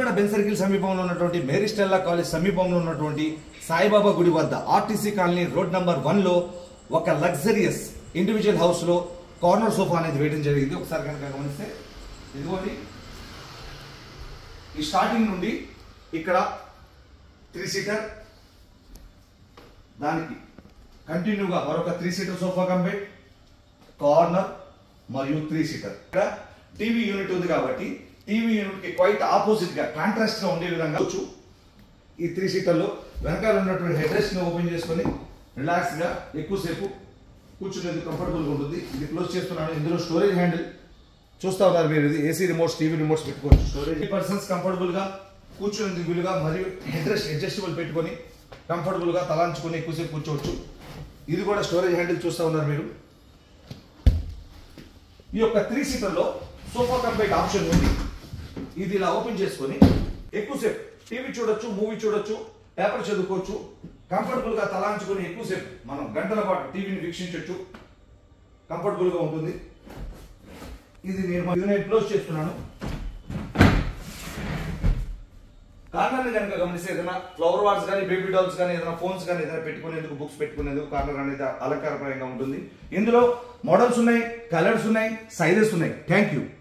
Vijayawada Ben circle సమీపంలో ఉన్నటువంటి Mary Stella college సమీపంలో ఉన్నటువంటి సాయిబాబా గుడి వద్ద RTC colony road number one లో ఒక లగ్జరియస్ ఇండివిజువల్ హౌస్ లో కార్నర్ సోఫా అనేది వేయడం జరిగింది ఒకసారి కనుక గమనిస్తే ఇదిగోండి ఈ స్టార్టింగ్ నుండి ఇక్కడ త్రీ సీటర్ దానికి కంటిన్యూగా మరొక three seater sofa cum bed corner మరియు త్రీ సీటర్ ఇక్కడ టీవీ యూనిట్ ఉంది కాబట్టి టీవీ యూనిట్ కి క్వైట్ ఆపోజిట్ గా కాంట్రాస్ట్ గా ఉండే విధంగా వచ్చు ఈ త్రీ సీటర్లో వెనకాల ఉన్నటువంటి హెడ్ రెస్ట్ ని ఓపెన్ చేసుకొని రిలాక్స్ గా ఎక్కువసేపు కూర్చునేందుకు కంఫర్టబుల్ గా ఉంటుంది ఇది క్లోజ్ చేస్తున్నాను ఇందులో స్టోరేజ్ హ్యాండిల్ చూస్తా ఉన్నారు మీరు ఇది ఏసీ రిమోట్స్ టీవీ రిమోట్స్ పెట్టుకోవచ్చు స్టోరేజ్ పర్సన్స్ కంఫర్టబుల్ గా కూర్చునేందుకు వీలుగా మరియు హెడ్ రెస్ట్ అడ్జస్టబుల్ పెట్టుకొని కంఫర్టబుల్ గా తలాంచుకొని ఎక్కువసేపు కూర్చోవచ్చు ఇది కూడా స్టోరేజ్ హ్యాండిల్ చూస్తా ఉన్నారు మీరు ఈ యొక్క త్రీ సీటర్లో సోఫా కంపైట్ ఆప్షన్ ఉంది ఇది ఇలా ఓపెన్ చేసుకొని ఎక్కువసేపు టీవీ చూడొచ్చు మూవీ చూడొచ్చు పేపర్ చదువుకోవచ్చు కంఫర్టబుల్ గా తలాంచుకొని ఎక్కువసేపు మనం గంటల పాటు టీవీని వీక్షించవచ్చు కంఫర్టబుల్ గా ఉంటుంది ఇది నేను ఇది నేను క్లోజ్ చేస్తున్నాను కార్నర్ ని కనుక గమనిస్తే ఏదైనా ఫ్లవర్ వార్స్ కానీ బేబీ డాల్స్ కానీ ఏదైనా ఫోన్స్ కానీ ఏదైనా పెట్టుకునేందుకు బుక్స్ పెట్టుకునేందుకు కార్నర్ అనేది అలంకారప్రాయంగా ఉంటుంది ఇందులో మోడల్స్ ఉన్నాయి కలర్స్ ఉన్నాయి సైజెస్ ఉన్నాయి థ్యాంక్ యూ